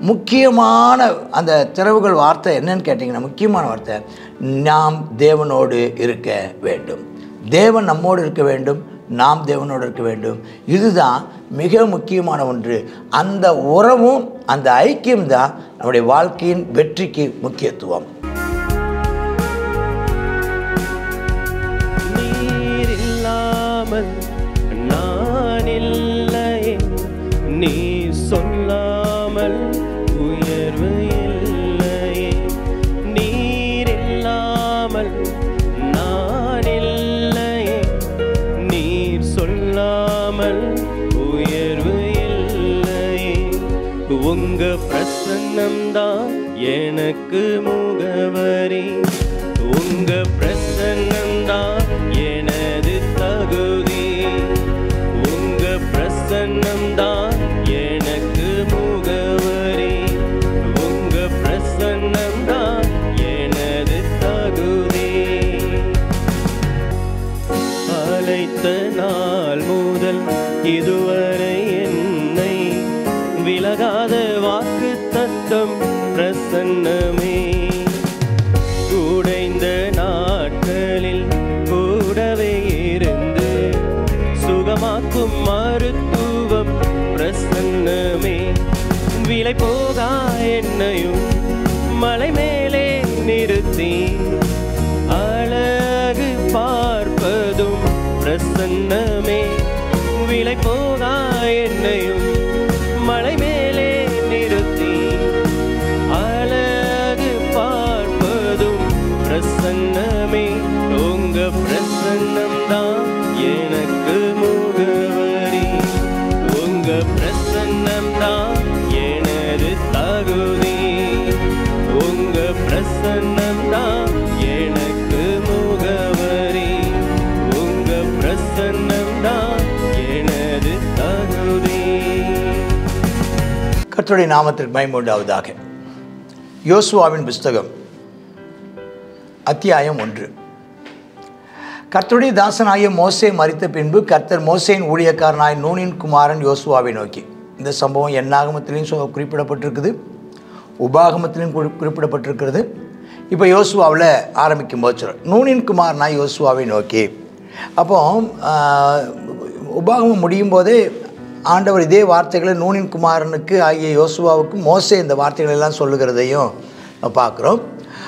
முக்கியமான அந்த திறவுகள் வார்த்தை என்னன்னு கேட்டிங்கன்னா முக்கியமான வார்த்தை நாம் தேவனோடு இருக்க வேண்டும் தேவன் நம்மோடு இருக்க வேண்டும் நாம் தேவனோடு இருக்க வேண்டும் இதுதான் மிக முக்கியமான ஒன்று அந்த உறவும் அந்த ஐக்கியம்தான் நம்முடைய வாழ்க்கையின் வெற்றிக்கு முக்கியத்துவம் நீர் இல்லாமல் நான் இல்லையே நீ சொல்லாமல் உயர்வு இல்லையே நீர் இல்லாமல் நான் இல்லையே நீர் சொல்லாமல் உயர்வு இல்லையே உங்க பிரசன்னம்தான் எனக்கு முகவரி உங்க பிரசன்னம்தான் எனது தகுதி உங்க பிரசன்னம்தான் எனக்கு முகவரி உங்க பிரசன்னம்தான் எனது தகுதி அழைத்த நாள் முதல் இதுவரை என்னை விலகாத வாக்கு தத்தம் பிரசன்னமே உடைந்த நாட்களில் கூடவே இருந்து சுகமாக்கும் மருத்துவம் பிரசன்னமே விலை போகா என்னையும் மலை மேலே நிறுத்தி அழகு பார்ப்பதும் பிரசன்னமே விலை போகா என்னையும் மலை மேலே நிறுத்தி அழகு பார்ப்பதும் பிரசன்னமே உங்க பிரசன்னம் தான் எனக்கு முகவரி உங்க பிரசன்னம் தான் எனது தகுதி உங்க பிரசன்னம் தான் எனக்கு முகவரி உங்க பிரசன்னம் தான் எனது தகுதி கர்த்தருடைய நாமத்திற்கு பயமுண்டாவதாக யோசுவாவின் புஸ்தகம் அத்தியாயம் ஒன்று கர்த்தருடைய தாசனாகிய மோசே மறித்த பின்பு கர்த்தர் மோசேயின் ஊழியக்காரனாய் நூனின் குமாரன் யோசுவாவை நோக்கி இந்த சம்பவம் எண்ணாகமத்திலையும் சொ- குறிப்பிடப்பட்டிருக்குது உபாகமத்திலையும் குறி குறிப்பிடப்பட்டிருக்கிறது இப்போ யோசுவாவில் ஆரம்பிக்கும் போது சொல்றேன். நூனின் குமாரனாய் யோசுவாவை நோக்கி அப்போ ஆஹ், உபாகமம் முடியும் போதே ஆண்டவர் இதே வார்த்தைகளை நூனின் குமாரனுக்கு ஆகிய யோசுவாவுக்கு மோசே இந்த வார்த்தைகள் எல்லாம் சொல்லுகிறதையும் பார்க்குறோம்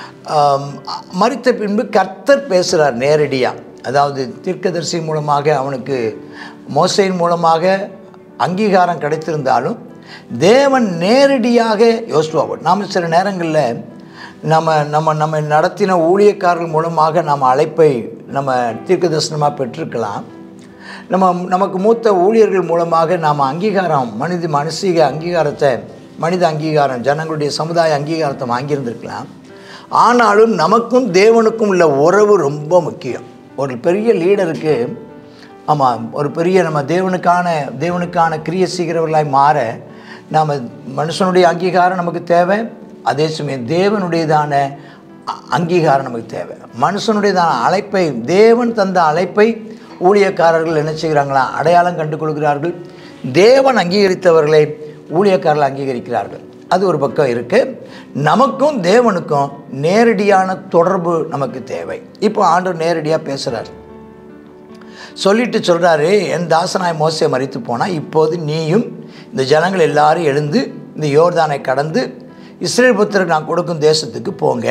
மறித்த பின்பு கர்த்தர் பேசுகிறார் நேரடியாக அதாவது தீர்க்கதரிசி மூலமாக அவனுக்கு மோசையின் மூலமாக அங்கீகாரம் கிடைத்திருந்தாலும் தேவன் நேரடியாக யோசுவாவோடு நாம் சில நேரங்களில் நம்ம நம்ம நம்ம நடத்தின ஊழியக்காரர்கள் மூலமாக நம்ம அழைப்பை நம்ம தீர்க்க தரிசனமாக பெற்றிருக்கலாம் நம்ம நமக்கு மூத்த ஊழியர்கள் மூலமாக நாம் அங்கீகாரம் மனித மனசீக அங்கீகாரத்தை மனித அங்கீகாரம் ஜனங்களுடைய சமுதாய அங்கீகாரத்தை வாங்கியிருந்திருக்கலாம் ஆனாலும் நமக்கும் தேவனுக்கும் உள்ள உறவு ரொம்ப முக்கியம் ஒரு பெரிய லீடருக்கு ஆமாம் ஒரு பெரிய நம்ம தேவனுக்கான தேவனுக்கான கிரிய செய்கிறவர்களாய் மாற நாம் மனுஷனுடைய அங்கீகாரம் நமக்கு தேவை அதே சமயம் தேவனுடையதான அ- அங்கீகாரம் நமக்கு தேவை மனுஷனுடையதான அழைப்பை தேவன் தந்த அழைப்பை ஊழியக்காரர்கள் என்ன செய்கிறாங்களா அடையாளம் கண்டு கொள்கிறார்கள் தேவன் அங்கீகரித்தவர்களை ஊழியக்காரர்கள் அங்கீகரிக்கிறார்கள் அது ஒரு பக்கம் இருக்குது நமக்கும் தேவனுக்கும் நேரடியான தொடர்பு நமக்கு தேவை இப்போ ஆண்டவர் நேரடியாக பேசுகிறார் சொல்லிட்டு சொல்கிறாரு என் தாசனாய் மோசே மறித்து போனால் இப்போது நீயும் இந்த ஜனங்கள் எல்லாரும் எழுந்து இந்த யோர்தானை கடந்து இஸ்ரேல் புத்திரருக்கு நான் கொடுக்கும் தேசத்துக்கு போங்க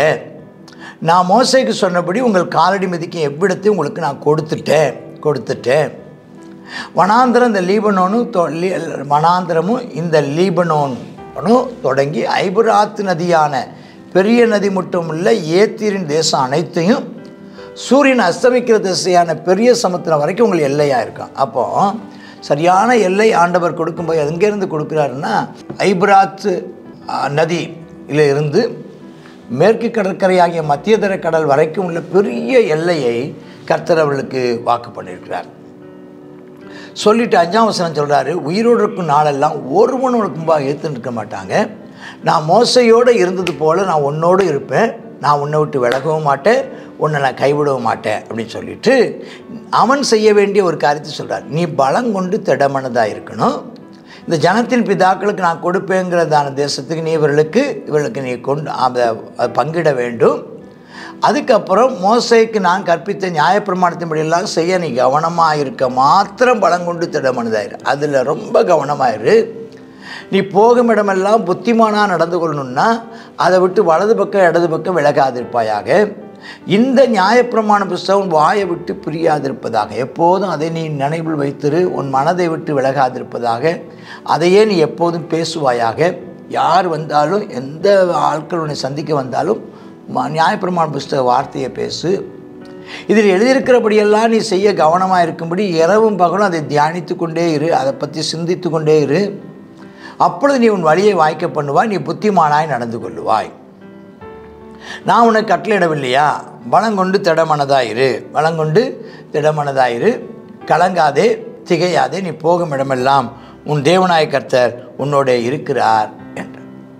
நான் மோசேக்கு சொன்னபடி உங்கள் காலடி மிதிக்கும் எவ்விடத்தையும் உங்களுக்கு நான் கொடுத்துட்டேன் கொடுத்துட்டேன் வனாந்திரம் இந்த லீபனோனும் தொ- லீ- வனாந்திரமும் இந்த லீபனோனும் தொடங்கி ஐபராத்து நதியான பெரிய நதி மட்டும் இல்லை ஏத்தீரின் தேசம் அனைத்தையும் சூரியன் அஸ்தமிக்கிற திசையான பெரிய சமுத்திரம் வரைக்கும் உங்களுக்கு எல்லையாக இருக்கும் அப்போ சரியான எல்லை ஆண்டவர் கொடுக்கும்போது எங்கேருந்து கொடுக்குறாருன்னா ஐப்ராத்து நதியில் இருந்து மேற்கு கடற்கரையாகிய மத்தியதர கடல் வரைக்கும் உள்ள பெரிய எல்லையை கர்த்தர் அவர்களுக்கு வாக்கு பண்ணியிருக்கிறார் சொல்லிட்டு அஞ்சாம் வசனம் சொல்கிறாரு உயிரோடு இருக்கும் நாளெல்லாம் ஒருவன் உனக்கு முன்பாக ஏற்றுன்னு இருக்க மாட்டாங்க நான் மோசையோடு இருந்தது போல் நான் உன்னோடு இருப்பேன் நான் உன்னை விட்டு விலகவும் மாட்டேன் உன்னை நான் கைவிடவும் மாட்டேன் அப்படின்னு சொல்லிட்டு அவன் செய்ய வேண்டிய ஒரு காரியத்தை சொல்கிறார் நீ பலம் கொண்டு திடமனதாக இருக்கணும் இந்த ஜனத்தின் பிதாக்களுக்கு நான் கொடுப்பேங்கிறதான தேசத்துக்கு நீ இவர்களுக்கு இவர்களுக்கு நீ கொண்டு அதை அதை பங்கிட வேண்டும் அதுக்கப்புறம் மோசைக்கு நான் கற்பித்த நியாயப்பிரமாணத்தின்படியெல்லாம் செய்ய நீ கவனமாக இருக்க மாத்திரம் பலம் கொண்டு திடமனதாயிரு அதில் ரொம்ப கவனமாயிரு நீ போகும் இடமெல்லாம் புத்திமானாக நடந்து கொள்ளணும்னா அதை விட்டு வலது பக்கம் இடது பக்கம் விலகாதிருப்பாயாக இந்த நியாயப்பிரமாண புஸ்தகம் வாயை விட்டு பிரியாதிருப்பதாக எப்போதும் அதை நீ நினைவில் வைத்திரு உன் மனதை விட்டு விலகாதிருப்பதாக அதையே நீ எப்போதும் பேசுவாயாக யார் வந்தாலும் எந்த ஆட்கள் உன்னை சந்திக்க வந்தாலும் ம- நியாயப்பிரமாண புஸ்தக வார்த்தையை பேசு இதில் எழுதியிருக்கிறபடியெல்லாம் நீ செய்ய கவனமாக இருக்கும்படி இரவும் பகலும் அதை தியானித்து கொண்டே இரு அதை பற்றி சிந்தித்து கொண்டே இரு அப்பொழுது நீ உன் வழியை வாய்க்க பண்ணுவாய் நீ புத்திமானாய் நடந்து கொள்ளுவாய் நான் உனக்கு கட்டளையிடவில்லையா பலங்கொண்டு திடமனதாயிரு பலங்கொண்டு திடமனதாயிரு கலங்காதே திகையாதே நீ போகும் இடமெல்லாம் உன் தேவனாய கர்த்தர் உன்னோட இருக்கிறார் என்றார்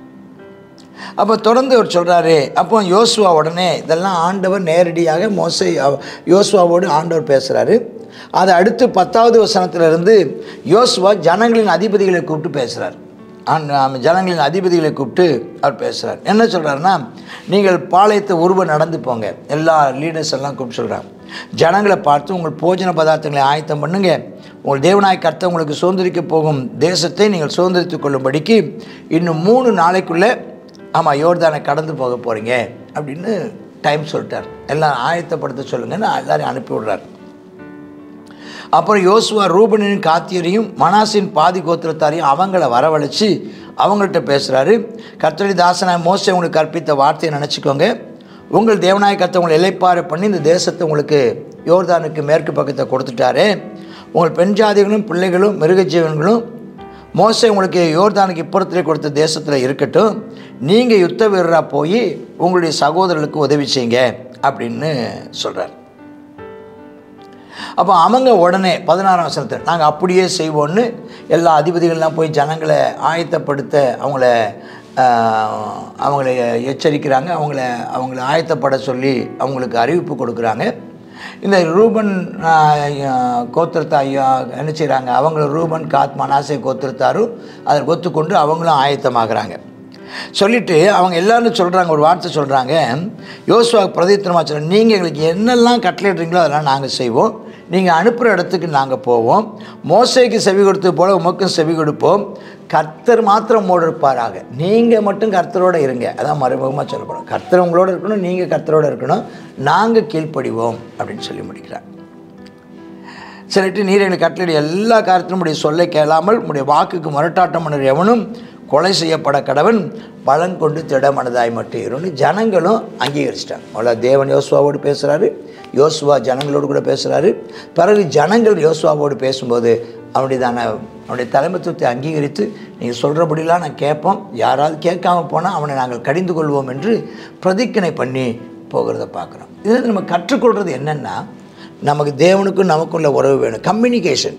அப்போ தொடர்ந்து அவர் சொல்கிறாரு அப்போ யோசுவா உடனே இதெல்லாம் ஆண்டவர் நேரடியாக மோசை அவ- யோசுவாவோடு ஆண்டவர் பேசுகிறாரு அதை அடுத்து பத்தாவது வசனத்திலிருந்து யோசுவா ஜனங்களின் அதிபதிகளை கூப்பிட்டு பேசுகிறார் ஜனங்களின் அதிபதிகளை கூப்பிட்டு அவர் பேசுகிறார் என்ன சொல்கிறாருன்னா நீங்கள் பாளையத்தை உருவ நடந்து போங்க எல்லா லீடர்ஸ் எல்லாம் கூப்பிட்டு சொல்கிறாங்க ஜனங்களை பார்த்து உங்கள் போஜன பதார்த்தங்களை ஆயத்தம் பண்ணுங்க உங்கள் தேவனாய் கர்த்தர் உங்களுக்கு சுதந்திரிக்க போகும் தேசத்தை நீங்கள் சுதந்திரித்துக் கொள்ளும்படிக்கு இன்னும் மூணு நாளைக்குள்ளே ஆமாம் யோர்தானை கடந்து போக போகிறீங்க அப்படின்னு டைம் சொல்லிட்டார் எல்லாம் ஆயத்தப்படுத்த சொல்லுங்கன்னு எல்லாரையும் அனுப்பி விடுறார் அப்புறம் யோசுவா ரூபனின் காத்தியரையும் மனாசின் பாதி கோத்திரத்தாரையும் அவங்கள வரவழைச்சு அவங்கள்ட்ட பேசுகிறாரு கர்த்தரி தாசனாய் மோசை உங்களுக்கு கற்பித்த வார்த்தையை நினச்சிக்கோங்க உங்கள் தேவனாய கர்த்தர் உங்களை இலைப்பாறை பண்ணி இந்த தேசத்தை உங்களுக்கு யோர்தானுக்கு மேற்கு பக்கத்தை கொடுத்துட்டாரு உங்கள் பெண் ஜாதிகளும் பிள்ளைகளும் மிருக ஜீவன்களும் மோசை உங்களுக்கு யோர்தானுக்கு இப்புறத்திலே கொடுத்த தேசத்தில் இருக்கட்டும் நீங்கள் யுத்த வீரராக போய் உங்களுடைய சகோதரர்களுக்கு உதவி செய்யுங்க அப்படின்னு சொல்கிறார் அப்போ அவங்க உடனே பதினாறாம் வசனத்தில் நாங்கள் அப்படியே செய்வோன்னு எல்லா அதிபதிகள்லாம் போய் ஜனங்களை ஆயத்தப்படுத்த அவங்கள ஆஹ், அவங்கள எச்சரிக்கிறாங்க அவங்கள அவங்கள ஆயத்தப்பட சொல்லி அவங்களுக்கு அறிவிப்பு கொடுக்குறாங்க இந்த ரூபன் ஆஹ், கோத்திரத்தா ஐயா என்ன செய்கிறாங்க அவங்கள ரூபன் காத் மனாசை கோத்திரத்தாரும் அதை ஒத்துக்கொண்டு அவங்களும் ஆயத்தமாகறாங்க சொல்லிட்டு அவங்க எல்லாரும் சொல்கிறாங்க ஒரு வார்த்தை சொல்கிறாங்க யோசுவா பிரதித்திரமாக சொல்கிறாங்க நீங்கள் எங்களுக்கு என்னெல்லாம் கட்டளையிடுறீங்களோ அதெல்லாம் நாங்கள் செய்வோம் நீங்கள் அனுப்புகிற இடத்துக்கு நாங்கள் போவோம் மோசைக்கு செவி கொடுத்தது போல உமக்கும் செவி கொடுப்போம் கர்த்தர் மாத்திரம் உங்களோடு இருப்பாராக நீங்கள் மட்டும் கர்த்தரோட இருங்க அதான் மறைமுகமாக சொல்லப்படும் கர்த்தர் உங்களோட இருக்கணும் நீங்கள் கர்த்தரோட இருக்கணும் நாங்கள் கீழ்ப்படிவோம் அப்படின்னு சொல்லி முடிக்கிறார் சொல்லிட்டு நீர் எங்களுக்கு கட்டளை எல்லா காரியத்திலும் உடைய சொல்லை கேளாமல் உடைய வாக்குக்கு முரட்டாட்டம் பண்ணுற எவனும் கொலை செய்யப்பட கடவன் பலன் கொண்டு திடமனதாய் மட்டும் இருன்னு ஜனங்களும் அங்கீகரிச்சிட்டாங்க அவ்வளோ தேவன் யோசுவாவோடு பேசுகிறாரு யோசுவா ஜனங்களோடு கூட பேசுகிறாரு பிறகு ஜனங்கள் யோசுவாவோடு பேசும்போது அவனுடையதான அவனுடைய தலைமைத்துவத்தை அங்கீகரித்து நீங்கள் சொல்கிறபடிலாம் நான் கேட்போம் யாராவது கேட்காம போனால் அவனை நாங்கள் கடிந்து கொள்வோம் என்று பிரதிக்கனை பண்ணி போகிறத பார்க்குறோம் இதில் நம்ம கற்றுக்கொள்கிறது என்னென்னா நமக்கு தேவனுக்கும் நமக்கும் உள்ள உறவு வேணும் கம்யூனிகேஷன்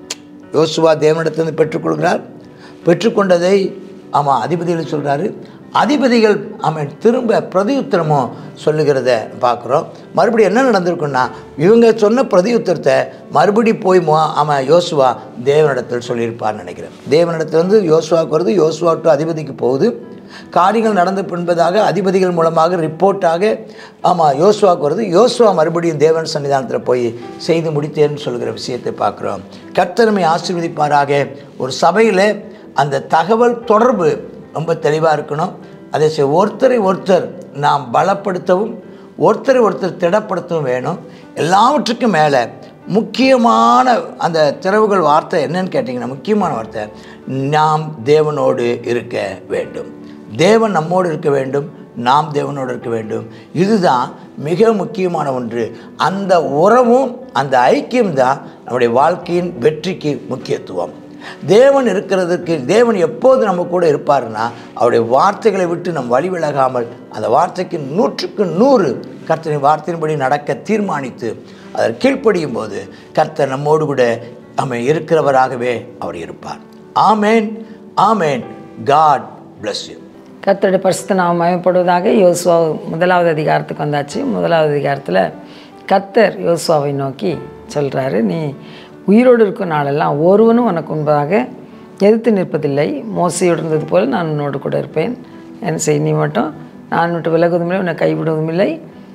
யோசுவா தேவனிடத்திலிருந்து பெற்றுக்கொள்கிறார் பெற்றுக்கொண்டதை ஆமாம் அதிபதிகள் சொல்கிறாரு அதிபதிகள் அவன் திரும்ப பிரதியுத்தரமும் சொல்லுகிறத பார்க்குறோம் மறுபடியும் என்ன நடந்திருக்குன்னா இவங்க சொன்ன பிரதியுத்தரத்தை மறுபடி போய் மோ அவன் யோசுவா தேவனிடத்தில் சொல்லியிருப்பார்னு நினைக்கிறேன் தேவனிடத்திலிருந்து யோசுவாவுக்கு வருது யோசுவா டு அதிபதிக்கு போகுது காரியங்கள் நடந்து பின்பதாக அதிபதிகள் மூலமாக ரிப்போர்ட்டாக ஆமாம் யோசுவாவுக்கு வருது யோசுவா மறுபடியும் தேவன் சன்னிதானத்தில் போய் செய்து முடித்தேன்னு சொல்கிற விஷயத்தை பார்க்குறோம் கர்த்தருமை ஆசீர்வதிப்பாராக ஒரு சபையில் அந்த தகவல் தொடர்பு ரொம்ப தெளிவாக இருக்கணும் அதை செ- ஒருத்தரை ஒருத்தர் நாம் பலப்படுத்தவும் ஒருத்தரை ஒருத்தர் திடப்படுத்தவும் வேணும் எல்லாவற்றுக்கும் மேலே முக்கியமான அந்த திறவுகள் வார்த்தை என்னன்னு கேட்டிங்கன்னா முக்கியமான வார்த்தை நாம் தேவனோடு இருக்க வேண்டும் தேவன் நம்மோடு இருக்க வேண்டும் நாம் தேவனோடு இருக்க வேண்டும் இதுதான் மிக முக்கியமான ஒன்று அந்த உறவும் அந்த ஐக்கியம்தான் நம்முடைய வாழ்க்கையின் வெற்றிக்கு முக்கியத்துவம் தேவன் இருக்கிறதுக்கு தேவன் எப்போது நம்ம கூட இருப்பாருன்னா அவருடைய வார்த்தைகளை விட்டு நம் வழி விலகாமல் அந்த வார்த்தைக்கு நூற்றுக்கு நூறு கர்த்தரின் வார்த்தையின்படி நடக்க தீர்மானித்து அதற்கு கீழ்ப்படியும் போது கர்த்தர் நம்மோடு கூட நம்ம இருக்கிறவராகவே அவர் இருப்பார் amen amen god bless you கர்த்தருடைய பரிசுத்த நாம் மயப்படுவதாக யோசுவா முதலாவது அதிகாரத்துக்கு வந்தாச்சு முதலாவது அதிகாரத்தில் கர்த்தர் யோசுவாவை நோக்கி சொல்கிறாரு நீ உயிரோடு இருக்கும் நாளெல்லாம் ஒருவனும் உனக்கு முன்பதாக எதிர்த்து நிற்பதில்லை மோசையோடு இருந்தது போல் நான் உன்னோடு கூட இருப்பேன் என்ன செய் நீ மட்டும் நான் விட்டு விலகுவதும் இல்லை உன்னை கைவிடுவதும் இல்லை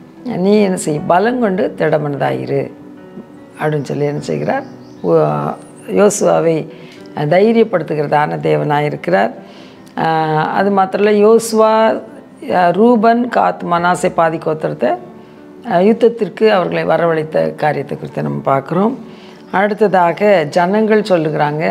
நீ என்ன செய் பலங்கொண்டு திடமனதாயிரு அப்படின்னு சொல்லி என்ன செய்கிறார் உ- யோசுவாவை தைரியப்படுத்துகிறதான தேவனாக இருக்கிறார் ஆஹ் அது மாத்திரம் இல்லை யோசுவா அஹ் ரூபன் காத் மனாசை பாதி கோத்திரத்தை அஹ் யுத்தத்திற்கு அவர்களை வரவழைத்த காரியத்தை குறித்து நம்ம பார்க்குறோம் அடுத்ததாக ஜனங்கள் சொல்லுகிறாங்க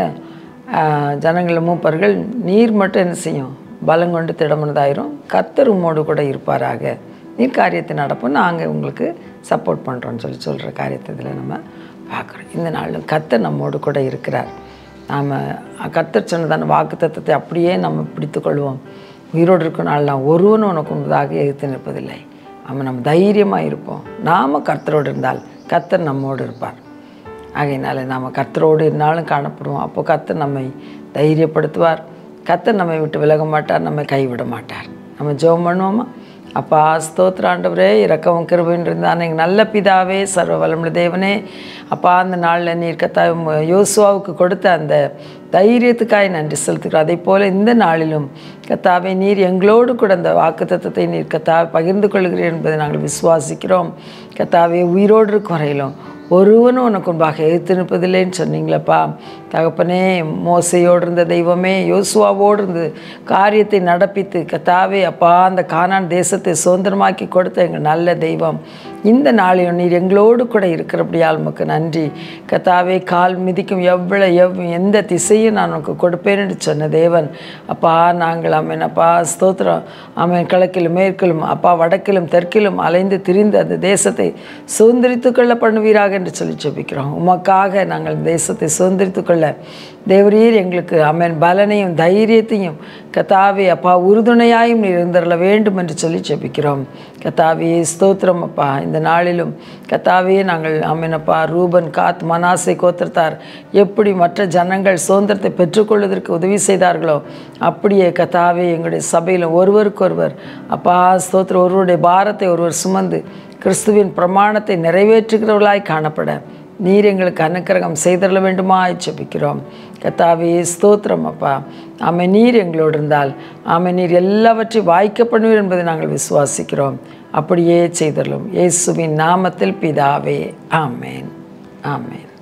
ஆஹ் ஜனங்கள் மூப்பர்கள் நீர் மட்டும் என்ன செய்யும் பலம் கொண்டு திடமனதாயிரும் கர்த்தர் உம்மோடு கூட இருப்பாராக நீர் காரியத்தை நடப்போம் நாங்கள் உங்களுக்கு சப்போர்ட் பண்ணுறோன்னு சொல்லி சொல்கிற காரியத்தை இதில் நம்ம பார்க்குறோம் இந்த நாளில் கர்த்தர் நம்மோடு கூட இருக்கிறார் நாம் கர்த்தர் சொன்னதான வாக்கு தத்துவத்தை அப்படியே நம்ம பிடித்துக்கொள்வோம் உயிரோடு இருக்கும் நாளெலாம் ஒருவனும் உனக்கு உண்டதாக எதிர்த்து நிற்பதில்லை நம்ம நம்ம தைரியமாக இருப்போம் நாம் கர்த்தரோடு இருந்தால் கர்த்தர் நம்மோடு இருப்பார் ஆகையினால நாம் கர்த்தரோடு இருந்தாலும் காணப்படுவோம் அப்போ கர்த்தர் நம்மை தைரியப்படுத்துவார் கர்த்தர் நம்மை விட்டு விலக மாட்டார் நம்மை கைவிட மாட்டார் நம்ம ஜெபம் பண்ணுவோமா அப்பா ஸ்தோத்திர ஆண்டவரே இறக்கவும் கிருபையும் இருந்தான் எங்கள் நல்ல பிதாவே சர்வ வளமுள்ள தேவனே அப்பா அந்த நாளில் நீர் கத்தா யோசுவாவுக்கு கொடுத்த அந்த தைரியத்துக்காய் நன்றி செலுத்துகிறோம் அதே போல் இந்த நாளிலும் கத்தாவே நீர் எங்களோடு கூட அந்த வாக்குத்தத்தத்தை நீர் கத்தாவை பகிர்ந்து கொள்கிறீர் என்பதை நாங்கள் விசுவாசிக்கிறோம் கத்தாவே உயிரோடு இருக்கும் வரையிலும் ஒருவனும் உனக்கு முன்பாக எதிர்த்து நிற்பதில்லைன்னு சொன்னீங்களப்பா தகப்பனே மோசையோடு இருந்த தெய்வமே யோசுவாவோடு இருந்து காரியத்தை நடப்பித்து கத்தாவே அப்பா அந்த கானான் தேசத்தை சுதந்திரமாக்கி கொடுத்த எங்கள் நல்ல தெய்வம் இந்த நாளிலும் நீர் எங்களோடு கூட இருக்கிறபடியால் உமக்கு நன்றி கத்தாவே கால் மிதிக்கும் எவ்வளோ எவ் எந்த திசையும் நான் உனக்கு கொடுப்பேன் என்று சொன்ன தேவன் அப்பா நாங்கள் அமேன் அப்பா ஸ்தோத்திரம் அமேன் கிழக்கிலும் மேற்கிலும் அப்பா வடக்கிலும் தெற்கிலும் அலைந்து திரிந்து அந்த தேசத்தை சுதந்திரித்து கொள்ள பண்ணுவீராக என்று சொல்லி ஜெபிக்கிறோம் உமக்காக நாங்கள் இந்த தேசத்தை சுதந்திரித்து கொள்ள தேவரீர் எங்களுக்கு அமேன் பலனையும் தைரியத்தையும் கத்தாவே அப்பா உறுதுணையாயும் நீர் இருந்தரல வேண்டும் என்று சொல்லி ஜெபிக்கிறோம் கத்தாவே ஸ்தோத்திரம் அப்பா இந்த நாளிலும் கத்தாவே நாங்கள் அமேன் அப்பா ரூபன் காத் மனாசை கோத்திரத்தார் எப்படி மற்ற ஜனங்கள் சுதந்திரத்தை பெற்றுக்கொள்வதற்கு உதவி செய்தார்களோ அப்படியே கத்தாவே எங்களுடைய சபையில் ஒருவருக்கொருவர் அப்பா ஸ்தோத்திரம் ஒருவருடைய பாரத்தை ஒருவர் சுமந்து கிறிஸ்துவின் பிரமாணத்தை நிறைவேற்றுகிறவர்களாய் காணப்பட நீர் எங்களுக்கு அனுக்கிரகம் செய்தரல வேண்டுமா ஜெபிக்கிறோம் கத்தாவே ஸ்தோத்திரம் அப்பா ஆமை நீர் எங்களோடு இருந்தால் ஆமை நீர் எல்லாவற்றையும் வாய்க்க பண்ணுவீர் என்பதை நாங்கள் விசுவாசிக்கிறோம் அப்படியே செய்தரலும் இயேசுவின் நாமத்தில் பிதாவே ஆமேன் ஆமேன்